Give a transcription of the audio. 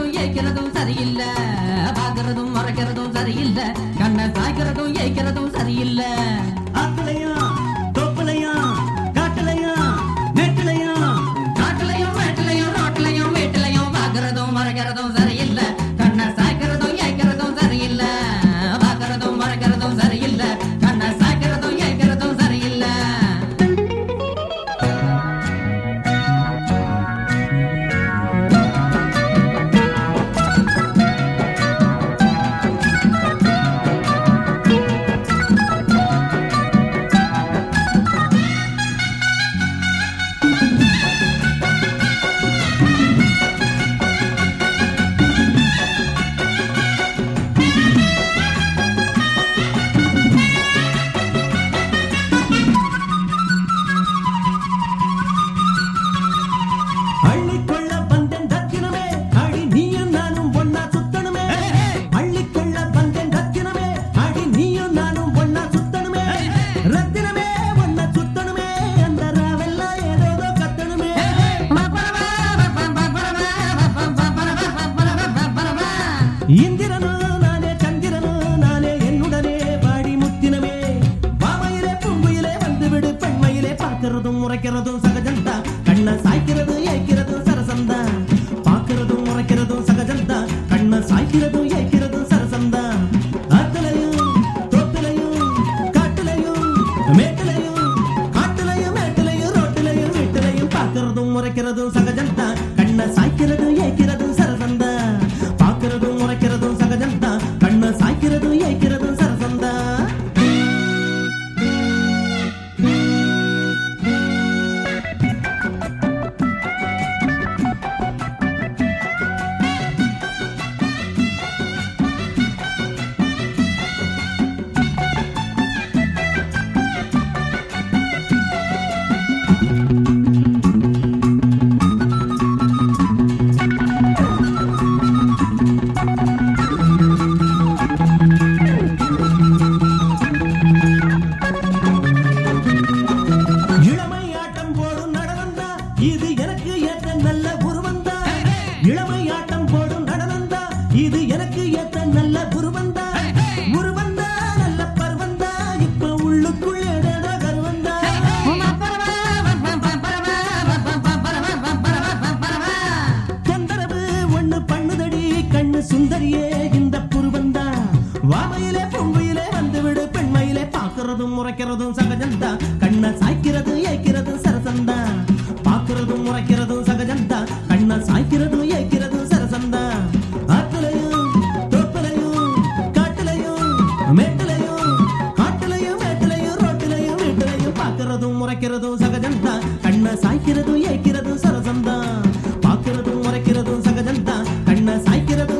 சாய்க்கிறதும் ஏய்க்கிறதும் சரியில்லை பாக்குறதும் மறைக்கிறதும் சரியில்லை கண்ணை சாய்க்கிறதும் ஏய்க்கிறதும் சரியில்லை ஆத்துலையா தோப்புலையா காட்டுலையா நெட்டுலையா காட்டுலையும் மேட்டுலையும் ரோட்டுலையும் வீட்டுலையும் பாக்குறதும் மறைக்கிறதும் சரியில்லை கண்ணை சாய்க்கிறதும் ஏய்க்கிறதும் சரியில்லை பாக்குறதும் மறைக்கிறதும் சரியில்லை கண்ணை சாய்க்கிறதும் ஏய்க்கிறதும் சரியில்லை அள்ளிக்கொள்ள வந்தேன் ரத்தினமே அடி நீயும் நானும் ஒன்னா சுத்தணுமே அள்ளிக்கொள்ள வந்தேன் ரத்தினமே அடி நீயும் நானும் ஒன்னா சுத்தணுமே ரத்தினமே ஒன்னா சுத்தணுமே அந்த ராவெல்லாம் ஏதோ கத்தணுமே இந்திரனும் நானே சந்திரனும் நானே என்னுடனே பாடி முத்தினமே பாமையிலே பூங்குயிலே வந்துவிடு பெண்மையிலே பார்க்கிறதும் முறைக்கிறதும் சகஜந்தா கண்ண சாய்க்கிறது ஏய்க்கிறதும் சரசந்தா பார்க்கிறதும் முறைக்கிறதும் சகஜந்தா கண்ண சாய்க்கிறதும் ஏய்க்கிறதும் சரசந்தா ஆத்துலையும் தோப்புலையும் காட்டுலையும் மேட்டுலையும் காட்டுலையும் மேட்டுலையும் ரோட்டுலையும் வீட்டுலையும் பார்க்கிறதும் முறைக்கிறதும் சகஜந்தா கண்ண சாய்க்கிறதும் ஏய்க்கிறதும் சரசந்தா பார்க்கிறதும் முறைக்கிறதும் சகஜந்தா கண்ண சாய்க்கிறதும் ஏய்க்கிறதும் சரசந்தா இளமை ஆட்டம் போடும் நடனந்தா இது எனக்கு ஏத்த நல்ல உருவந்தா இளமை ஆட்டம் போடும் நடனந்தா இது எனக்கு ஏத்த நல்ல உருவந்தா உருவந்தா நல்ல பருவந்தா இப்ப உள்ளுக்குள் ஏதேதோ கருவந்தா தொந்தரவு ஒண்ணு பண்ணுதடி கண்ணு சுந்தரியே இந்த புருவந்தா வாமையிலே பொங்கையிலே வந்துவிடு பெண்மையிலே பாக்குறதும் முறைக்கிறதும் சகஜந்தா கண்ண சாய்க்கிறது ஏய்க்கிறது சரசந்தா பாக்குறதும் முறைக்கிறதும் சகஜந்தா கண்ண சாய்க்கிறதும் ஏய்க்கிறதும் சரசந்தா ஆத்துலையும் தோப்புலையும் காட்டுலையும் மேட்டுலையும் காட்டுலையும் மேட்டுலையும் ரோட்டுலையும் வீட்டுலையும் பாக்குறதும் முறைக்கிறதும் சகஜந்தா கண்ண சாய்க்கிறதும் ஏய்க்கிறதும் சரசந்தா பாக்குறதும் முறைக்கிறதும் சகஜந்தா கண்ண சாய்க்கிறதும்